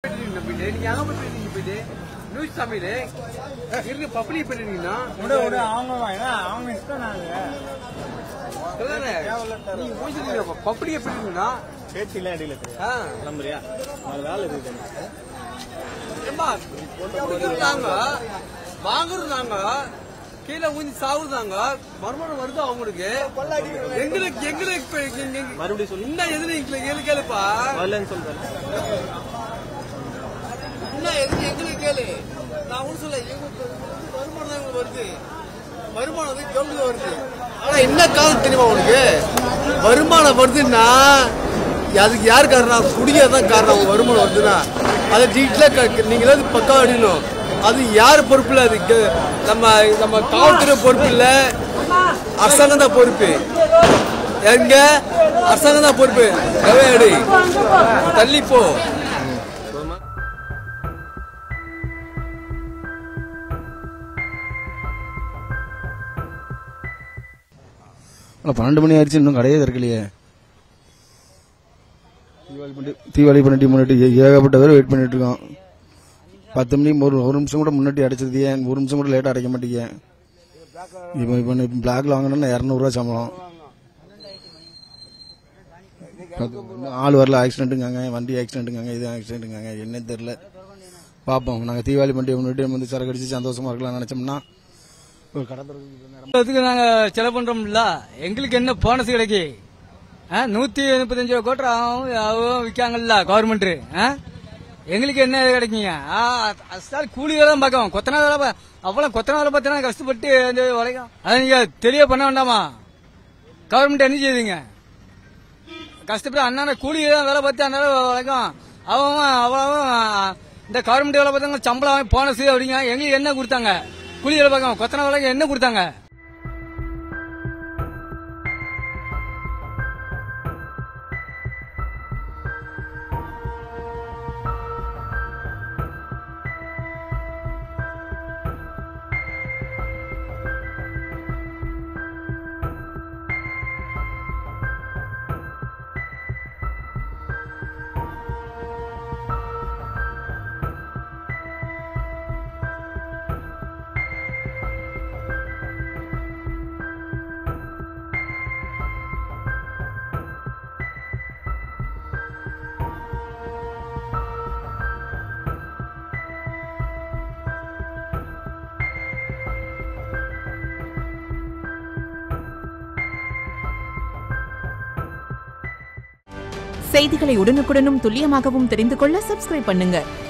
போயிட்டு போயிட்டு நீங்க எங்க போய் போயிட்டு போயிட்டு நியூஸ் தமிழ் இருந்து பப்ளிக் பண்ணிருக்கீங்கன்னா விட விட அவங்க தான் ஏன்னா அவங்க இஷ்டம் நாங்க நீங்க மூஞ்சி பப்ளிக் பண்ணிருக்கீங்கன்னா பேச்சில அடியில தெரியும் ஆ கிளம்புறியா ஒரு வேலை இருக்கு எனக்கு. ஏம்மா, குடிக்கிறது நாங்க வாங்குறது நாங்க கீழே ஊஞ்சி சாவுதாங்க மறுமணம் வருது அவங்களுக்கு எங்களுக்கு எங்களுக்கு இப்ப எங்க- எங்க- மறுபடியும் சொல்லு இன்னும் எதுல எங்களுக்கு கேளு கேளுப்பா வரலன்னு சொல்றேன் இன்னும் எதுக்கு எங்களுக்கு கேளு நான் ஒண்ணு சொல்ல எங்களுக்கு வருமானம் தான் எங்களுக்கு வருது வருமானம் வந்து கவுண்ட் வருது ஆனா என்ன காரணம் தெரியுமா உனக்கு வருமானம் வருதுன்னா அதுக்கு யார் காரணம் குடிக்கிறது தான் காரணம் அவங்க வருமானம் வருதுன்னா அதை டீட்டெயிலாக நீங்களே அது பக்கம் அடிக்கணும் அது யார் பொறுப்பு இல்லை அதுக்கு நம்ம நம்ம காவல்துறை பொறுப்பு இல்லை அரசாங்கம் தான் பொறுப்பு எங்க அரசாங்கம் தான் பொறுப்பு கவையாடி தள்ளி போ இல்லை பன்னெண்டு மணி ஆயிடுச்சு இன்னும் கடையே திறக்கலையே தீபாவளி பண்ணி தீபாவளி பண்ணிட்டு முன்னாடி ஏ- ஏகப்பட்ட பேர் வெயிட் பண்ணிட்டு இருக்கோம் பத்து மணிக்கு ஒரு ஒரு நிமிஷம் கூட முன்னாடி அடைச்சது ஏன் ஒரு நிமிஷம் கூட லேட்டாக அடைக்க மாட்டீங்க இப்போ இப்போ இப்போ பிளாக்ல வாங்கினா இரநூறுவா சம்பளம் பத்து- இன்னும் ஆள் வரல ஆக்சிடென்ட்டுங்காங்க வண்டி ஆக்சிடென்ட்டுங்காங்க இது ஆக்சிடென்ட்டுங்காங்க என்னன்னு தெரியல பார்ப்போம் நாங்கள் தீபாவளி பண்டிகை முன்னாடி நம்ம வந்து சரக்கு அடிச்சு சந்தோஷமா இருக்கலாம்னு நினைச்சோம்னா ஒரு கடை திறக்கிறதுக்கு நேரம் அதுக்கு நாங்க செலவு பண்றோம்ல எங்களுக்கு என்ன போனஸ் கிடைக்கு ஆ, நூத்தி முப்பத்தஞ்சு ரூபா கோட்டர் ஆகும் அவங்க விற்காங்கல்ல கவர்மெண்ட் எங்களுக்கு என்ன இது கிடைக்குங்க ஆ, அசால் கூலி வேலை தான் பார்க்கும் கொத்தனா வேலை பா- அவ்வளவு கொத்தனா வேலை பார்த்தா கஷ்டப்பட்டு இந்த உழைக்கும் அதை நீங்க தெளிவா பண்ண வேண்டாமா கவர்மெண்ட் என்ன செய்யுதுங்க கஷ்டப்பட்டு அண்ணா கூலி தான் வேலை பார்த்து அண்ணா உழைக்கும் அவன் அவன் இந்த கவர்மெண்ட் வேலை பார்த்தாங்க சம்பளம் போனஸ் அப்படிங்க எங்களுக்கு என்ன கொடுத்தாங்க கூலி வேலை பார்க்க கொத்தனா வேலைக்கு என்ன கொடுத்தாங்க செய்திகளை உடனுக்குடனும் துல்லியமாகவும் தெரிந்து கொள்ள சப்ஸ்கிரைப் பண்ணுங்க